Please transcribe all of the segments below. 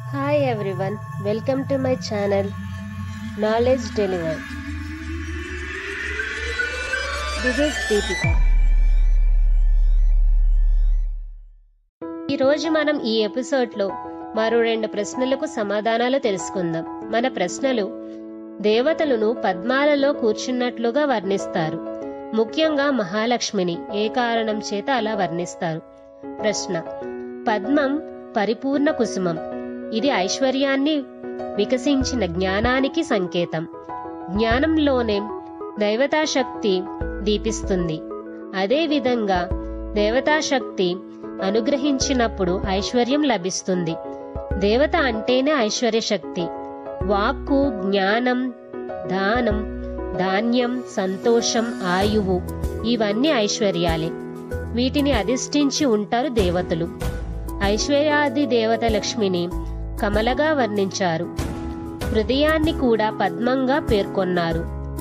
Hi everyone, welcome to my channel Knowledge Delivered. This is Deepika. ఈరోజు మనం ఈ ఎపిసోడ్లో మరో రెండు ప్రశ్నలకు సమాధానాలు తెలుసుకుందాం మన ప్రశ్నలు దేవతలను పద్మాలలో కూర్చున్నట్లుగా వర్ణిస్తారు ముఖ్యంగా మహాలక్ష్మిని ఏ కారణం చేత అలా వర్ణిస్తారు ప్రశ్న పద్మం పరిపూర్ణ కుసుమం ఇది ఐశ్వర్యాన్ని వికసించిన జ్ఞానానికి సంకేతం జ్ఞానంలోనే దైవతాశక్తి దీపిస్తుంది అదేవిధంగా దేవతాశక్తి అనుగ్రహించినప్పుడు ఐశ్వర్యం లభిస్తుంది దేవత అంటేనే ఐశ్వర్య శక్తి వాక్కు జ్ఞానం దానం ధాన్యం సంతోషం ఆయువు ఇవన్నీ ఐశ్వర్యాలే వీటిని అధిష్ఠించి ఉంటారు దేవతలు ఐశ్వర్యాది దేవత లక్ష్మిని కమలగా వర్ణించారు హృదయాన్ని కూడా పద్మంగా పేర్కొన్నారు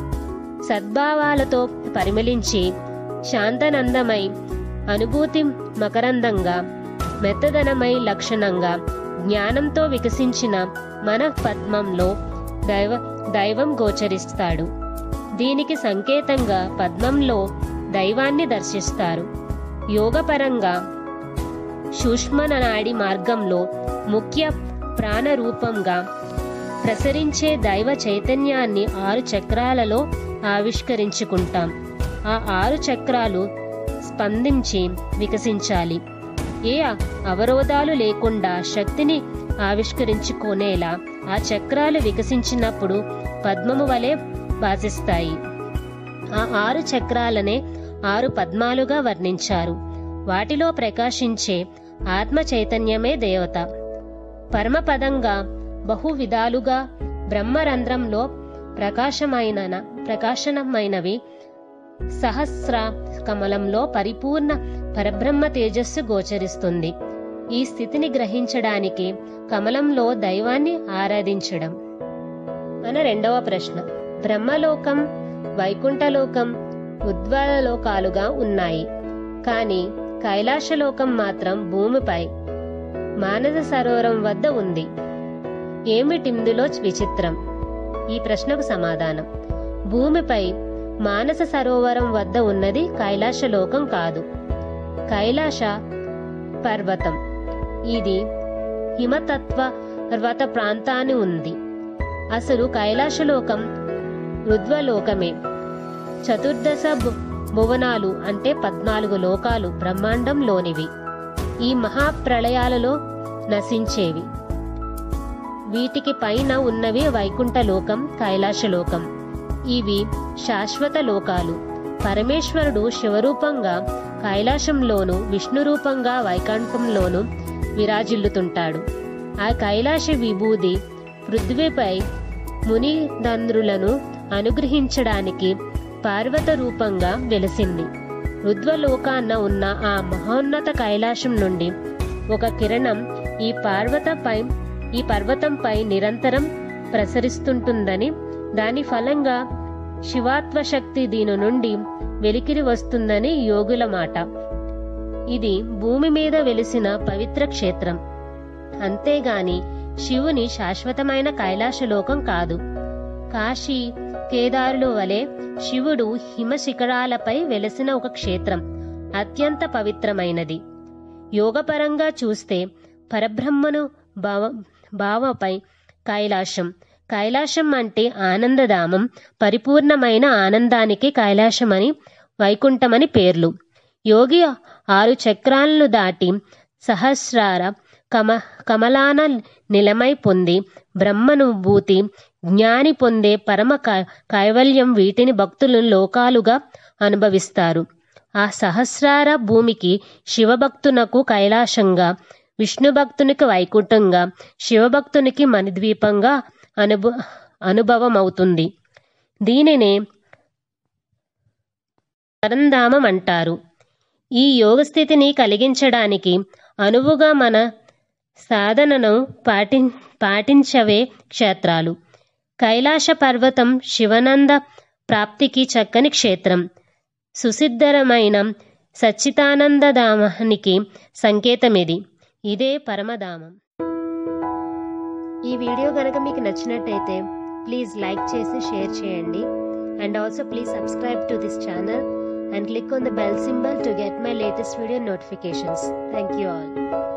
సద్భావాలతో పరిమళించి శాంతనందమై అనుభూతి మకరందంగా మెత్తదనమై లక్షణంగా జ్ఞానంతో వికసించిన మన పద్మంలో దైవ దైవం గోచరిస్తాడు దీనికి సంకేతంగా పద్మంలో దైవాన్ని దర్శిస్తారు యోగపరంగా సూక్ష్మ నాడి మార్గంలో ముఖ్య ప్రాణరూపంగా ప్రసరించే దైవ చైతన్యాన్ని ఆరు చక్రాలలో ఆవిష్కరించుకుంటాం ఆ ఆరు చక్రాలు స్పందించి వికసించాలి ఏ అవరోధాలు లేకుండా శక్తిని ఆవిష్కరించుకునేలా ఆ చక్రాలు వికసించినప్పుడు పద్మము వలె భాసిస్తాయి ఆ ఆరు చక్రాలనే ఆరు పద్మాలుగా వర్ణించారు వాటిలో ప్రకాశించే ఆత్మ చైతన్యమే దేవత పరమపదంగా బహు విధాలుగా బ్రహ్మరంధ్రంలో ప్రకాశమైన ప్రకాశనమైనవి సహస్ర కమలంలో పరిపూర్ణ పరబ్రహ్మ తేజస్సు గోచరిస్తుంది ఈ స్థితిని గ్రహించడానికి కమలంలో దైవాన్ని ఆరాధించడం మన రెండవ ప్రశ్న బ్రహ్మలోకం వైకుంఠలోకం ఉద్వలలోకాలుగా ఉన్నాయి కానీ కైలాసలోకం మాత్రం భూమిపై మానస సరోవరం వద్ద ఉంది ఏమిటిందులో విచిత్రం ఈ ప్రశ్నకు సమాధానం భూమిపై మానస సరోవరం వద్ద ఉన్నది కైలాసలోకం కాదు కైలాస పర్వతం ఇది హిమతత్వ పర్వత ప్రాంతాన్ని ఉంది అసలు కైలాసలోకం రుద్వలోకమే చతుర్దశ భువనాలు అంటే పద్నాలుగు లోకాలు బ్రహ్మాండంలోనివి ఈ మహాప్రళయాలలో నశించేవి వీటికి పైన ఉన్నవి వైకుంఠలోకం కైలాసలోకం ఇవి శాశ్వత లోకాలు పరమేశ్వరుడు శివరూపంగా కైలాసంలోను విష్ణు రూపంగా వైకుంఠంలోను విరాజిల్లుతుంటాడు ఆ కైలాస విభూది పృథ్వీపై మునిదంద్రులను అనుగ్రహించడానికి పార్వత రూపంగా వెలిసింది రుద్వలోకాన్న ఉన్న ఆ మహోన్నత కైలాసం నుండి ఒక కిరణం ఈ పార్వతపై ఈ పర్వతంపై నిరంతరం ప్రసరిస్తుంటుందని దాని ఫలంగా శివాత్వ శక్తి దీని నుండి వెలికిరి వస్తుందని యోగుల మాట ఇది భూమి మీద వెలిసిన పవిత్ర క్షేత్రం అంతేగాని శివుని శాశ్వతమైన కైలాసలోకం కాదు కాశీ కేదారులు వలె శివుడు హిమ శిఖరాలపై వెలసిన ఒక క్షేత్రం అత్యంత పవిత్రమైనది యోగపరంగా చూస్తే పరబ్రహ్మను భావ భావపై కైలాసం కైలాసం అంటే ఆనందధామం పరిపూర్ణమైన ఆనందానికి కైలాసమని వైకుంఠమని పేర్లు యోగి ఆరు చక్రాలను దాటి సహస్రార కమ కమలాన నిలమై పొంది బ్రహ్మనుభూతి జ్ఞాని పొందే పరమ కైవల్యం వీటిని భక్తులు లోకాలుగా అనుభవిస్తారు ఆ సహస్రార భూమికి శివభక్తునకు కైలాసంగా విష్ణు భక్తునికి వైకుంఠంగా శివభక్తునికి మణిద్వీపంగా అనుభ అనుభవం అవుతుంది దీనినే పరంధామం అంటారు ఈ యోగస్థితిని కలిగించడానికి అనువుగా మన సాధనను పాటి పాటించవే క్షేత్రాలు కైలాస పర్వతం శివనంద ప్రాప్తికి చక్కని క్షేత్రం సుసిద్ధరమైన సచ్చితానందధామానికి సంకేతమిది ఇదే పరమధామం ఈ వీడియో కనుక మీకు నచ్చినట్టయితే ప్లీజ్ లైక్ చేసి షేర్ చేయండి and also please subscribe to this channel and click on the bell symbol to get my latest video notifications. Thank you all.